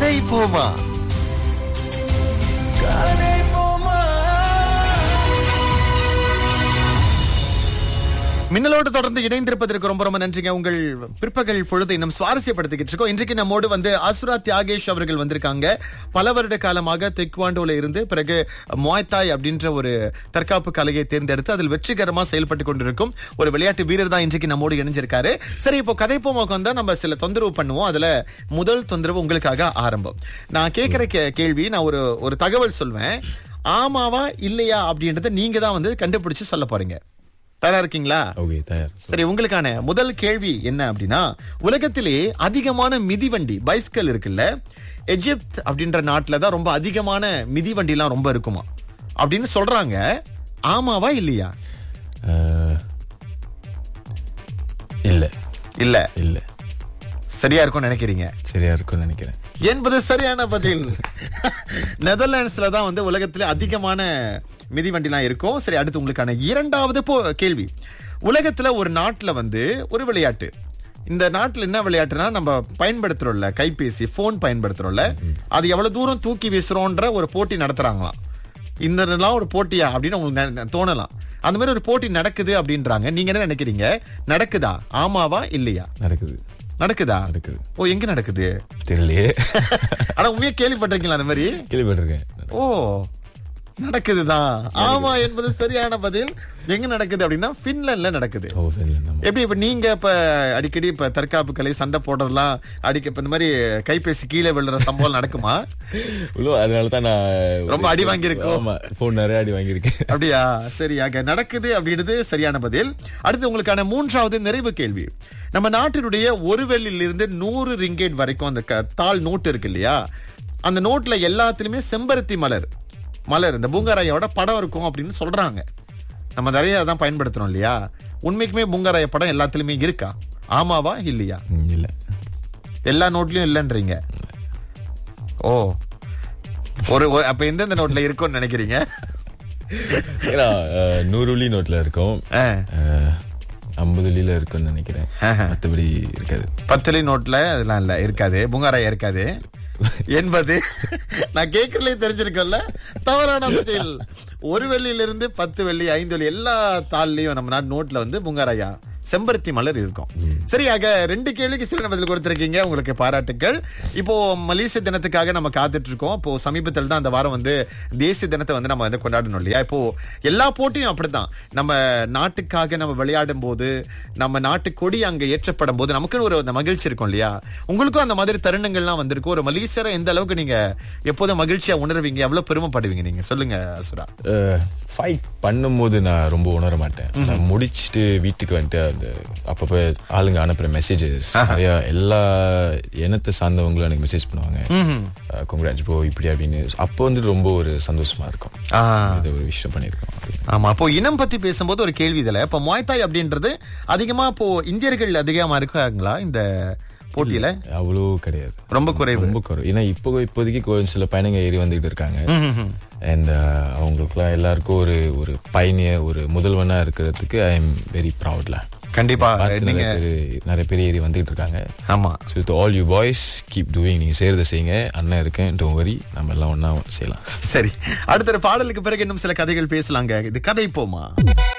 கதை போமா கதை போமா மின்னலோடு தொடர்ந்து இணைந்திருப்பதற்கு ரொம்ப ரொம்ப நன்றிங்க உங்கள் பிற்பகல் பொழுது இன்னும் சுவாரஸ்யப்படுத்திக்கிட்டு இருக்கோம் இன்றைக்கு நம்மோடு வந்து அசுரா தியாகேஷ் அவர்கள் வந்திருக்காங்க பல வருட காலமாக தெக்வாண்டோல இருந்து பிறகு மொய்தாய் அப்படின்ற ஒரு தற்காப்பு கலையை தேர்ந்தெடுத்து அதில் வெற்றிகரமா செயல்பட்டு கொண்டிருக்கும் ஒரு விளையாட்டு வீரர் தான் இன்றைக்கு நம்மோடு இணைஞ்சிருக்காரு சரி இப்போ கதை போமாக்கு வந்தா நம்ம சில தொந்தரவு பண்ணுவோம் அதுல முதல் தொந்தரவு உங்களுக்காக ஆரம்பம் நான் கேட்கிற கே- கேள்வி நான் ஒரு ஒரு தகவல் சொல்வேன் ஆமாவா இல்லையா அப்படின்றத நீங்க தான் வந்து கண்டுபிடிச்சு சொல்ல போறீங்க தயாரா இருக்கீங்களா ஓகே தயார் சரி உங்களுக்கான முதல் கேள்வி என்ன அப்படின்னா உலகத்திலே அதிகமான மிதிவண்டி பைஸ்கல் இருக்குல்ல எஜிப்த் அப்படின்ற நாட்டுல தான் ரொம்ப அதிகமான மிதிவண்டி எல்லாம் ரொம்ப இருக்குமா அப்படின்னு சொல்றாங்க ஆமாவா இல்லையா அஹ், இல்ல இல்ல இல்ல சரியா இருக்கும்னு நினைக்கிறீங்க சரியா இருக்கும்னு நினைக்கிறேன் என்பது சரியான பதில் நெதர்லாண்ட்ஸ்ல தான் வந்து உலகத்திலே அதிகமான மிதிவண்டிலாம் இருக்கும் சரி அடுத்து உங்களுக்கான இரண்டாவது போ கேள்வி உலகத்துல ஒரு நாட்டுல வந்து ஒரு விளையாட்டு இந்த நாட்டுல என்ன விளையாட்டுனா நம்ம பயன்படுத்துறோம்ல கைபேசி போன் பயன்படுத்துறோம்ல அது எவ்வளவு தூரம் தூக்கி வீசுறோன்ற ஒரு போட்டி நடத்துறாங்களாம் இந்த இதெல்லாம் ஒரு போட்டியா அப்படின்னு உங்களுக்கு நெ- தோணலாம் அந்த மாதிரி ஒரு போட்டி நடக்குது அப்படின்றாங்க நீங்க என்ன நினைக்கிறீங்க நடக்குதா ஆமாவா இல்லையா நடக்குது நடக்குதா நடக்குது ஓ எங்க நடக்குது தெரியலையே ஆனா உண்மையா கேள்விப்பட்டிருக்கீங்களா அந்த மாதிரி கேள்விப்பட்டிருக்கேன் ஓ நடக்குதுதான் ஆமா என்பது சரியான பதில் எங்க நடக்குது அப்படின்னா பின்லாண்ட்ல நடக்குது ஓ சரி நம்ம எப்படி இப்ப நீங்க இப்ப அடிக்கடி இப்ப தற்காப்பு கலை சண்டை போடுறதெல்லாம் அடிக்க இப்ப இந்த மாதிரி கைபேசி கீழே விழுற சம்பவம் நடக்குமா உள்ள அதனால தான் நான் ரொம்ப அடி வாங்கியிருக்கோம். ஆமா போன் நிறைய அடி வாங்கியிருக்கேன் அப்படியா சரி ஆக நடக்குது அப்படின்றது சரியான பதில் அடுத்து உங்களுக்கான மூன்றாவது நிறைவு கேள்வி நம்ம நாட்டினுடைய ஒரு வெள்ளில இருந்து நூறு ரிங்கேட் வரைக்கும் அந்த க- தாள் நோட்டு இருக்கு இல்லையா அந்த நோட்ல எல்லாத்துலயுமே செம்பருத்தி மலர் மலர் இந்த பூங்காராயோட படம் இருக்கும் அப்படின்னு சொல்றாங்க நம்ம நிறைய அதான் பயன்படுத்துறோம் இல்லையா உண்மைக்குமே பூங்காராய படம் எல்லாத்துலயுமே இருக்கா ஆமாவா இல்லையா ம், இல்ல எல்லா நோட்லயும் இல்லைன்றீங்க ஓ ஒரு ஒரு- அப்ப எந்தெந்த நோட்ல இருக்கும்னு நினைக்கிறீங்க ஏன்னா அஹ், நூறு வெள்ளி நோட்ல இருக்கும் ஆ. அஹ், ஐம்பது வெள்ளியில இருக்கும்னு நினைக்கிறேன் மத்தபடி இருக்காது பத்துலி நோட்ல அதெல்லாம் இல்ல இருக்காது புங்காராயா இருக்காது என்பது நான் கேட்கறதுலே தெரிஞ்சிருக்கல தவறான பதில் ஒரு வெள்ளியில இருந்து பத்து வெள்ளி ஐந்து வெள்ளி எல்லா தாள்லயும் நம்ம நாட்டு நோட்ல வந்து புங்காராயா செம்பருத்தி மலர் இருக்கும் சரியாக ரெண்டு கேள்விக்கு சிறந்த பதில் கொடுத்திருக்கீங்க உங்களுக்கு பாராட்டுக்கள் இப்போ மலேசிய தினத்துக்காக நம்ம காத்துட்டு இருக்கோம் இப்போ சமீபத்தில் தான் அந்த வாரம் வந்து தேசிய தினத்தை வந்து நம்ம வந்து கொண்டாடணும் இல்லையா இப்போ எல்லா போட்டியும் அப்படித்தான் நம்ம நாட்டுக்காக நம்ம விளையாடும் போது நம்ம நாட்டு கொடி அங்க ஏற்றப்படும் போது நமக்குன்னு ஒரு அந்த மகிழ்ச்சி இருக்கும் இல்லையா உங்களுக்கும் அந்த மாதிரி தருணங்கள்லாம் வந்திருக்கும் ஒரு மலேசியரை எந்த அளவுக்கு நீங்க எப்போதும் மகிழ்ச்சியா உணர்வீங்க எவ்வளவு பெருமைப்படுவீங்க நீங்க சொல்லுங்க சுரா ஃபைட் பண்ணும்போது நான் ரொம்ப உணர மாட்டேன் நான் முடிச்சிட்டு வீட்டுக்கு வந்துட்டு அந்த அப்பப்போ ஆளுங்க அனுப்புற மெசேஜஸ் நிறைய எல்லா இனத்தை சார்ந்தவங்களும் எனக்கு மெசேஜ் பண்ணுவாங்க கங்க்ராட்ஸ் ப்ரோ இப்படி அப்படின்னு அப்போ வந்து ரொம்ப ஒரு சந்தோஷமா இருக்கும் ஆ இது ஒரு விஷயம் பண்ணியிருக்கோம் அப்படின்னு. ஆமா அப்போ இனம் பத்தி பேசும்போது ஒரு கேள்வி இதுல இப்போ மொய்தாய் அப்படின்றது அதிகமா இப்போ இந்தியர்கள் அதிகமா இருக்காங்களா இந்த போட்டியில அவ்வளோ கிடையாது ரொம்ப குறைவு ரொம்ப குறைவு ஏன்னா இப்போ இப்போதைக்கு கொஞ்சம் சில பயணங்க ஏறி வந்துகிட்டு இருக்காங்க அண்ட் அவங்களுக்குலாம் எல்லாருக்கும் ஒரு ஒரு பயணிய ஒரு முதல்வனா இருக்கிறதுக்கு ஐ எம் வெரி ப்ரௌட்ல கண்டிப்பா பார்த்து நீங்க நிறைய பேர் நிறைய பேர் ஏறி வந்துகிட்டு இருக்காங்க ஆமா so to all you boys keep doing நீங்க செய்யறதை செய்யுங்க அண்ணன் இருக்கேன் டோன் வரி நம்ம எல்லாம் ஒண்ணா செய்யலாம் சரி அடுத்த ஒரு பாடலுக்கு பிறகு இன்னும் சில கதைகள் பேசலாங்க இது கதை போமா